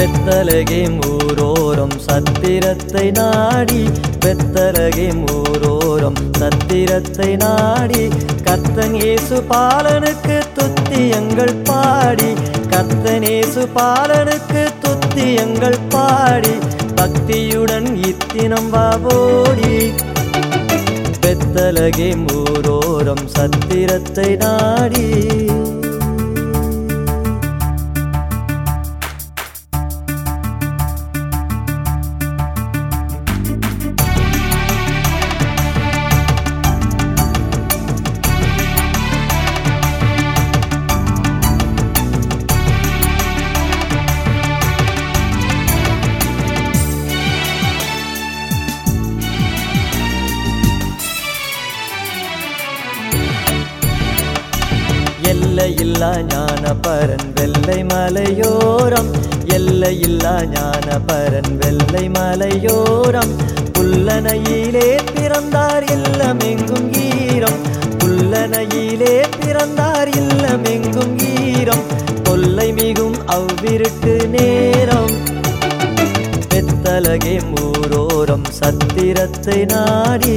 பெத்தலகே ஊரோரம் சத்திரத்தை நாடி பெத்தலகே ஊரோரம் சத்திரத்தை நாடி கர்த்தன் இயேசு பாலனுக்கு துத்தியங்கள் பாடி கர்த்தன் இயேசு பாலனுக்கு துத்தியங்கள் பாடி பக்தியுடன் இத்தினம் வாவோடி பெத்தலகே ஊரோரம் சத்திரத்தை நாடி எல்லையில்லா ஞான பரன் வெள்ளை மலையோரம் எல்லையில்லா ஞான பரன் வெள்ளை மலையோரம் புல்லனையிலே பிறந்தார் இல்லமெங்கும் ஈரம் புல்லனையிலே பிறந்தார் இல்லமெங்கும் ஈரம் கொல்லை மிகும் அவ்விருட்டு நேரம் பெத்தலகே மூரோரம் சத்திரத்தை நாடி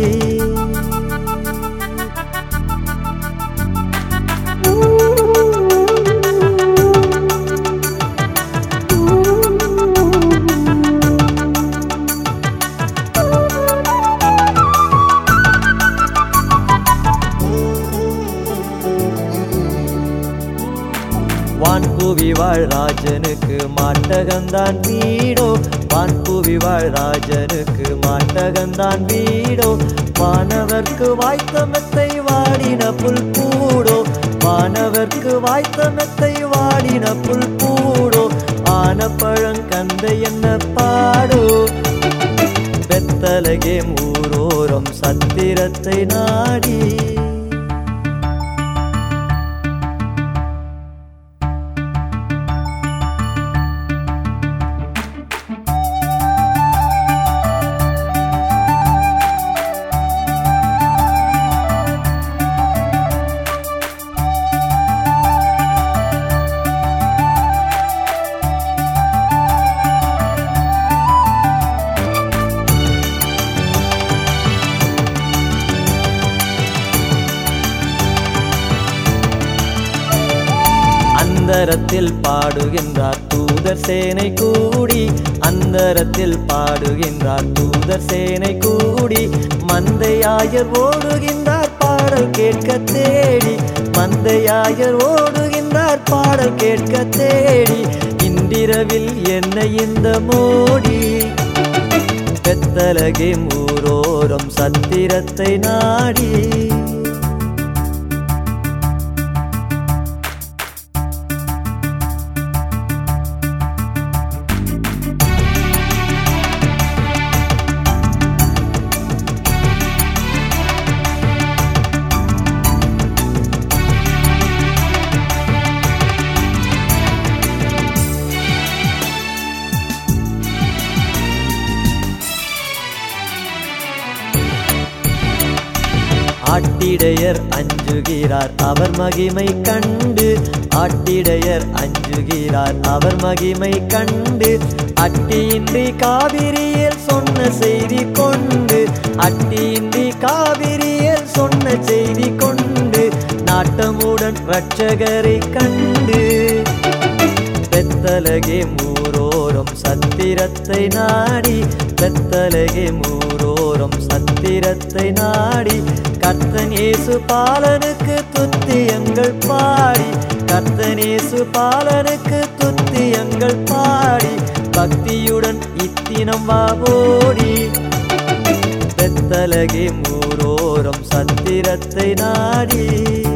வான்புவி வாழ் ராஜனுக்கு மாட்டகந்தான் வீடோ வான்புவி வாழ் ராஜனுக்கு மாட்டகந்தான் வீடோ வானவர்க்கு வாய்த்தமத்தை வாடின புல் கூடோ வானவர்க்கு வாய்த்தமத்தை வாடின புல் கூடோ ஆன பழங்கந்தை என்ன பாடோ பெத்தலகே ஊரோரம் சத்திரத்தை நாடி அந்தரத்தில் பாடுகின்றார் தூதர் சேனை கூடி அந்தரத்தில் பாடுகின்றார் தூதர் சேனை கூடி மந்தையாயர் ஓடுகின்றார் பாடல் கேட்க தேடி மந்தையாயர் ஓடுகின்றார் பாடல் கேட்க தேடி இன்றிரவில் என்ன இந்த மோடி பெத்தலகே ஊரோரம் சத்திரத்தை நாடி ஆட்டிடையர் அஞ்சுகிறார் அவர் மகிமை கண்டு ஆட்டிடையர் அஞ்சுகிறார் அவர் மகிமை கண்டு அட்டியின்றி காவிரியில் சொன்ன செய்தி கொண்டு அட்டியின்றி காவிரியில் சொன்ன செய்தி கொண்டு நாட்டமுடன் இரட்சகரை கண்டு பெத்தலகே மூரோரம் சத்திரத்தை நாடி பெத்தலகே மூரோரம் சத்திரத்தை நாடி கர்த்தன் இயேசு பாலனுக்கு துத்தியங்கள் பாடி கர்த்தன் இயேசு பாலனுக்கு துத்தியங்கள் பாடி பக்தியுடன் இத்தினம் வாவோடி பெத்தலகே மூரோரம் சத்திரத்தை நாடி